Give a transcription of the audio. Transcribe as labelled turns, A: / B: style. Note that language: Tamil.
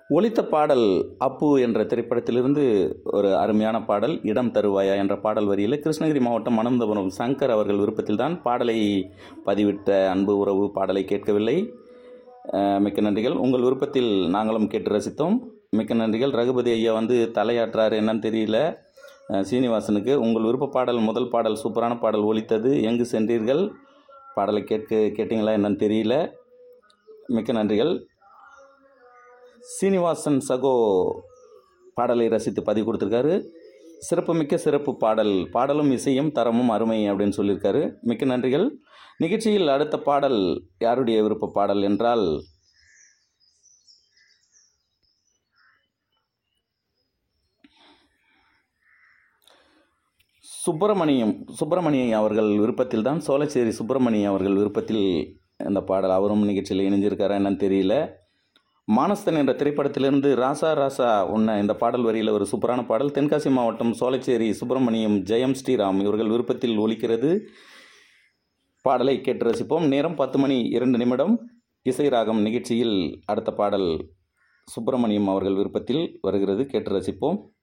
A: ஒலித்த பாடல் அப்பு என்ற திரைப்படத்திலிருந்து ஒரு அருமையான பாடல் இடம் தருவாயா என்ற பாடல் வரியில் கிருஷ்ணகிரி மாவட்டம் அனந்தபுரம் சங்கர் அவர்கள் விருப்பத்தில் தான் பாடலை பதிவிட்ட அன்பு உறவு பாடலை கேட்கவில்லை அஹ், மிக்க நன்றிகள் உங்கள் விருப்பத்தில் நாங்களும் கேட்டு ரசித்தோம் மிக்க நன்றிகள் ரகுபதி ஐயா வந்து தலையாற்றார் என்னன்னு தெரியல அஹ், சீனிவாசனுக்கு உங்கள் விருப்ப பாடல் முதல் பாடல் சூப்பரான பாடல் ஒலித்தது எங்கு சென்றீர்கள் பாடலை கேட்க கேட்டீங்களா என்னன்னு தெரியல மிக்க நன்றிகள் சீனிவாசன் சகோ பாடலை ரசித்து பதிவு கொடுத்துருக்காரு சிறப்புமிக்க சிறப்பு பாடல் பாடலும் இசையும் தரமும் அருமை அப்படின்னு சொல்லியிருக்காரு மிக்க நன்றிகள் நிகழ்ச்சியில் அடுத்த பாடல் யாருடைய விருப்ப பாடல் என்றால் சுப்பிரமணியம் சுப்பிரமணியம் அவர்கள் விருப்பத்தில் தான் சோலைச்சேரி சுப்பிரமணியம் அவர்கள் விருப்பத்தில் இந்த பாடல் அவரும் நிகழ்ச்சியில் இணைஞ்சிருக்காரா என்னன்னு தெரியல மானஸ்தன் என்ற திரைப்படத்திலிருந்து ராசா ராசா உன்ன இந்த பாடல் வரியில் ஒரு சூப்பரான பாடல் தென்காசி மாவட்டம் சோலைச்சேரி சுப்பிரமணியம் ஜெயம் ஸ்ரீராம் இவர்கள் விருப்பத்தில் ஒலிக்கிறது பாடலை கேட்டு ரசிப்போம் நேரம் பத்து மணி இரண்டு நிமிடம் இசை ராகம் நிகழ்ச்சியில் அடுத்த பாடல் சுப்பிரமணியம் அவர்கள் விருப்பத்தில் வருகிறது கேட்டு ரசிப்போம்